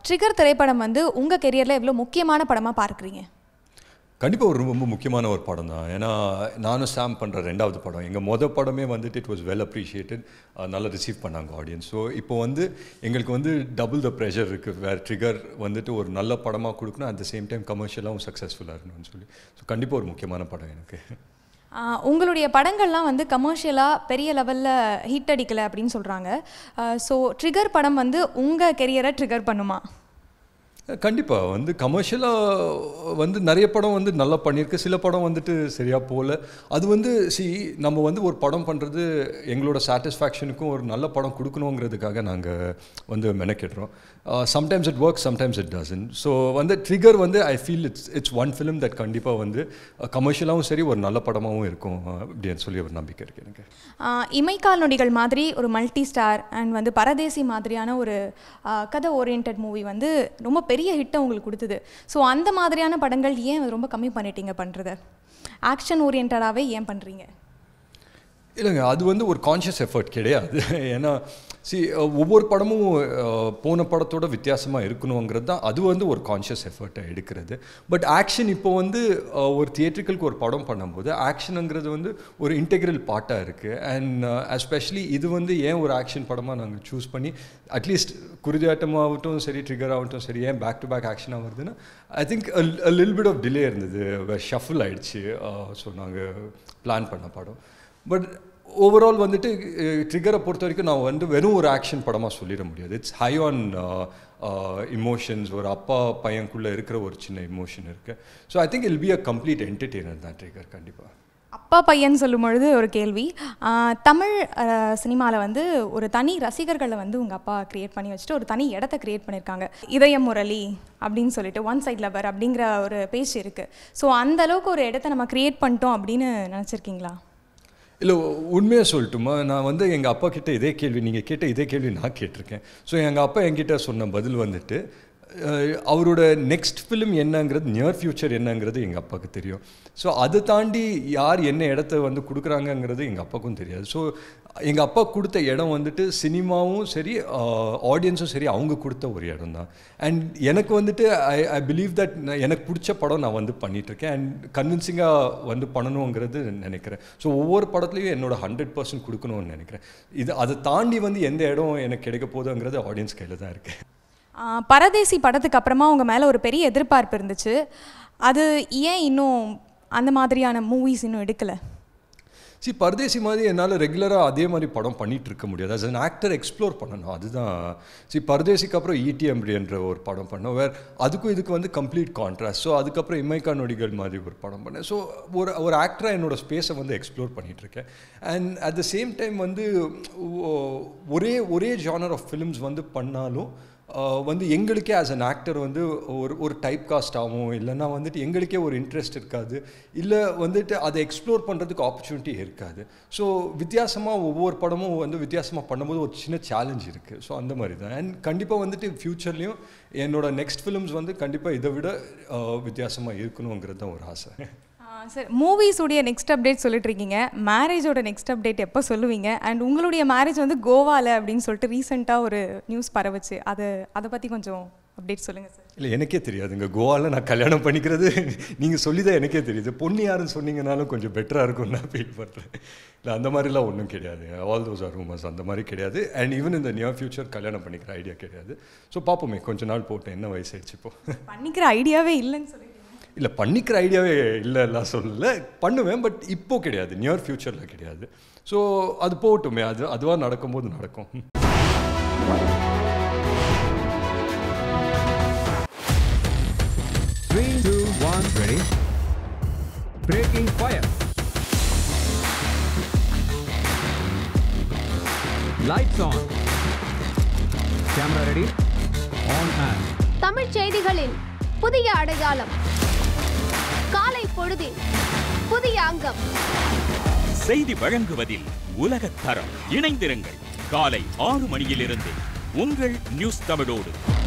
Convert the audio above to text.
Trigger திரைப்படம் வந்து உங்கள் கெரியரில் எவ்வளோ முக்கியமான படமாக பார்க்குறீங்க கண்டிப்பாக ஒரு ரொம்ப முக்கியமான ஒரு படம் தான் ஏன்னா நானும் சாம் பண்ணுற ரெண்டாவது படம் எங்கள் மொதல் படமே வந்துட்டு இட் வாஸ் வெல் அப்ரிஷியேட்டட் நல்லா ரிசீவ் பண்ணாங்க ஆடியன்ஸ் ஸோ இப்போ வந்து எங்களுக்கு வந்து டபுள் த ப்ரெஷர் இருக்குது வேறு ட்ரிகர் வந்துட்டு ஒரு நல்ல படமாக கொடுக்கணும் அட் த சேம் டைம் கமர்ஷியலாகவும் சக்ஸஸ்ஃபுல்லாக இருக்கணும்னு சொல்லி ஸோ கண்டிப்பாக ஒரு முக்கியமான படம் எனக்கு ஆஹ் உங்களுடைய படங்கள்லாம் வந்து கமர்ஷியலாக பெரிய லெவலில் ஹிட் அடிக்கலை அப்படின்னு சொல்கிறாங்க ஸோ ட்ரிகர் படம் வந்து உங்கள் கெரியரை ட்ரிகர் பண்ணுமா கண்டிப்பாக வந்து கமர்ஷியலாக வந்து நிறைய படம் வந்து நல்லா பண்ணியிருக்கு சில படம் வந்துட்டு சரியாக போகல அது வந்து சி நம்ம வந்து ஒரு படம் பண்ணுறது எங்களோட சாட்டிஸ்ஃபேக்ஷனுக்கும் ஒரு நல்ல படம் கொடுக்கணுங்கிறதுக்காக நாங்கள் வந்து மெனக்கிடுறோம் sometimes it work sometimes it doesn't so வந்து ட்ரிகர் வந்து I feel it's it's one film that கண்டிப்பாக வந்து கமர்ஷியலாகவும் சரி ஒரு நல்ல படமாகவும் இருக்கும் அப்படின்னு சொல்லி ஒரு நம்பிக்கை இருக்குது எனக்கு ஆஹ் இமைக்கால் நொடிகள் மாதிரி ஒரு மல்டி ஸ்டார் அண்ட் வந்து பரதேசி மாதிரியான ஒரு ஆஹ் கதை ஓரியன்ட் மூவி வந்து ரொம்ப பெரிய ஹிட்டை உங்களுக்கு கொடுத்தது ஸோ அந்த மாதிரியான படங்கள் ஏன் ரொம்ப கம்மி பண்ணிட்டீங்க பண்ணுறது ஆக்ஷன் ஓரியன்டாகவே ஏன் பண்ணுறீங்க இல்லைங்க அது வந்து ஒரு கான்ஷியஸ் எஃபர்ட் கிடையாது ஏன்னா சி ஒவ்வொரு படமும் அஹ், போன படத்தோட வித்தியாசமாக இருக்கணுங்கிறது தான் அது வந்து ஒரு கான்ஷியஸ் எஃபர்ட்டை எடுக்கிறது பட் ஆக்ஷன் இப்போ வந்து அஹ், ஒரு தியேட்ரிக்கலுக்கு ஒரு படம் பண்ணும்போது ஆக்ஷனுங்கிறது வந்து ஒரு இன்டெக்ரல் பார்ட்டாக இருக்குது அண்ட் எஸ்பெஷலி இது வந்து ஏன் ஒரு ஆக்ஷன் படமாக நாங்கள் சூஸ் பண்ணி அட்லீஸ்ட் குருதியாட்டமாகட்டும் சரி ட்ரிகர் ஆகட்டும் சரி ஏன் பேக் டு பேக் ஆக்ஷனாக வருதுன்னா ஐ திங்க் லில் பிட் ஆஃப் டிலே இருந்தது ஷஃபில் ஆயிடுச்சு ஸோ நாங்கள் பிளான் பண்ண படம் பட் ஓவரால் வந்துட்டு ட்ரிகரை பொறுத்த வரைக்கும் நான் வந்து வெறும் ஒரு ஆக்ஷன் படமாக சொல்லிட முடியாது இட்ஸ் ஹை ஆன் இமோஷன்ஸ் ஒரு அப்பா பையனுக்குள்ளே இருக்கிற ஒரு சின்ன இமோஷன் இருக்குது so I think it'll be a complete entertainer தான் ட்ரிகர் கண்டிப்பாக அப்பா பையன் சொல்லும் பொழுது ஒரு கேள்வி ஆஹ் தமிழ் சினிமாவில் வந்து ஒரு தனி ரசிகர்களை வந்து உங்கள் அப்பா க்ரியேட் பண்ணி வச்சுட்டு ஒரு தனி இடத்த க்ரியேட் பண்ணியிருக்காங்க இதய முரளி அப்படின்னு சொல்லிட்டு ஒன் சைட் லவர் அப்படிங்கிற ஒரு பேச்சு இருக்குது ஸோ அந்த அளவுக்கு ஒரு இடத்த நம்ம க்ரியேட் பண்ணிட்டோம் அப்படின்னு நினச்சிருக்கீங்களா இல்லை உண்மையாக சொல்லட்டுமா நான் வந்து எங்கள் அப்பா கிட்ட இதே கேள்வி நீங்கள் கேட்ட இதே கேள்வி நான் கேட்டிருக்கேன் ஸோ எங்கள் அப்பா என்கிட்ட சொன்ன பதில் வந்துட்டு அஹ், அவரோட நெக்ஸ்ட் ஃபிலிம் என்னங்கிறது நியர் ஃப்யூச்சர் என்னங்கிறது எங்கள் அப்பாவுக்கு தெரியும் ஸோ அதை தாண்டி யார் என்ன இடத்த வந்து கொடுக்குறாங்கங்கிறது எங்கள் அப்பாவுக்கும் தெரியாது ஸோ எங்கள் அப்பா கொடுத்த இடம் வந்துட்டு சினிமாவும் சரி ஆடியன்ஸும் சரி அவங்க கொடுத்த ஒரு இடம் தான் அண்ட் எனக்கு வந்துட்டு ஐ ஐ பிலீவ் தட் எனக்கு பிடிச்ச படம் நான் வந்து பண்ணிகிட்ருக்கேன் அண்ட் கன்வின்சிங்காக வந்து பண்ணணுங்கிறது நினைக்கிறேன் ஸோ ஒவ்வொரு படத்துலையும் என்னோட ஹண்ட்ரட் பர்சன்ட் கொடுக்கணும்னு நினைக்கிறேன் இது அதை தாண்டி வந்து எந்த இடம் எனக்கு கிடைக்க போகுதுங்கிறது ஆடியன்ஸ் கையில் தான் இருக்குது ஆஹ் பரதேசி படத்துக்கு அப்புறமா உங்கள் மேலே ஒரு பெரிய எதிர்பார்ப்பு இருந்துச்சு அது ஏன் இன்னும் அந்த மாதிரியான மூவிஸ் இன்னும் எடுக்கலை சி பரதேசி மாதிரி என்னால் ரெகுலராக அதே மாதிரி படம் பண்ணிட்டு இருக்க முடியாது as an ஆக்டர் எக்ஸ்ப்ளோர் பண்ணணும் அதுதான் சி பரதேசிக்கு அப்புறம் இடிஎம்டின்ற ஒரு படம் பண்ணோம் வேறு அதுக்கும் இதுக்கு வந்து கம்ப்ளீட் கான்ட்ராஸ்ட் ஸோ அதுக்கப்புறம் இமைக்கா நொடிகள் மாதிரி ஒரு படம் பண்ணேன் ஸோ ஒரு ஒரு ஆக்டராக என்னோட ஸ்பேஸை வந்து எக்ஸ்ப்ளோர் பண்ணிட்டு இருக்கேன் and at the same time வந்து ஒ- ஒரே ஒரே ஜானர் ஆஃப் ஃபிலிம்ஸ் வந்து பண்ணாலும் ஆஹ் வந்து எங்களுக்கே ஆஸ் அன் ஆக்டர் வந்து ஒரு ஒரு டைப் காஸ்ட் ஆகும் இல்லைன்னா வந்துட்டு எங்களுக்கே ஒரு இன்ட்ரெஸ்ட் இருக்காது இல்லை வந்துட்டு அதை எக்ஸ்ப்ளோர் பண்ணுறதுக்கு ஆப்பர்ச்சுனிட்டி இருக்காது ஸோ வித்தியாசமாக ஒவ்வொரு படமும் வந்து வித்தியாசமாக பண்ணும்போது ஒரு சின்ன சேலஞ்ச் இருக்குது ஸோ அந்த மாதிரி தான் அண்ட் கண்டிப்பாக வந்துட்டு ஃப்யூச்சர்லேயும் என்னோட நெக்ஸ்ட் ஃபிலிம்ஸ் வந்து கண்டிப்பாக இதை விட வித்தியாசமாக இருக்கணுங்கிறது தான் ஒரு ஆசை சார் மூவிஸுடைய நெக்ஸ்ட் அப்டேட் சொல்லிட்டு இருக்கீங்க மேரேஜோட நெக்ஸ்ட் அப்டேட் எப்போ சொல்லுவீங்க அண்ட் உங்களுடைய மேரேஜ் வந்து கோவாவில் அப்படின்னு சொல்லிட்டு ரீசெண்டாக ஒரு நியூஸ் பரவுச்சு அது அதை பற்றி கொஞ்சம் அப்டேட் சொல்லுங்கள் சார் இல்லை எனக்கே தெரியாதுங்க கோவாவில் நான் கல்யாணம் பண்ணிக்கிறது நீங்கள் சொல்லி தான் எனக்கே தெரியுது பொண்ணு யாருன்னு சொன்னீங்கனாலும் கொஞ்சம் பெட்டராக இருக்கும்னு நான் ஃபீல் பண்ணுறேன் இல்லை அந்த மாதிரிலாம் ஒன்றும் கிடையாது ஆல் தோஸ் ஆர் ரூமர்ஸ் அந்த மாதிரி கிடையாது அண்ட் ஈவன் இந்த நியர் ஃபியூச்சர் கல்யாணம் பண்ணிக்கிற ஐடியா கிடையாது ஸோ பார்ப்போமே கொஞ்ச நாள் போட்டேன் என்ன வயசாயிடுச்சு இப்போ பண்ணிக்கிற ஐடியாவே இல்லைன்னு சொல்லிட்டீங்க இல்லை பண்ணிக்கிற ஐடியாவே இல்லை எல்லாம் சொல்லலை பண்ணுவேன் பட் இப்போ கிடையாது நியர் ஃபியூச்சரில் கிடையாது ஸோ அது போகட்டுமே அது அதுவாக நடக்கும்போது நடக்கும் Three, two, one, ready. Breaking fire. Lights on. Camera ready. On and. தமிழ்ச் செய்திகளின் புதிய அடையாளம் காலை பொழுதின் புதிய அங்கம் செய்தி வழங்குவதில் உலகத் தரம் இணைந்திருங்கள் காலை ஆறு மணியிலிருந்து உங்கள் நியூஸ் தமிழோடு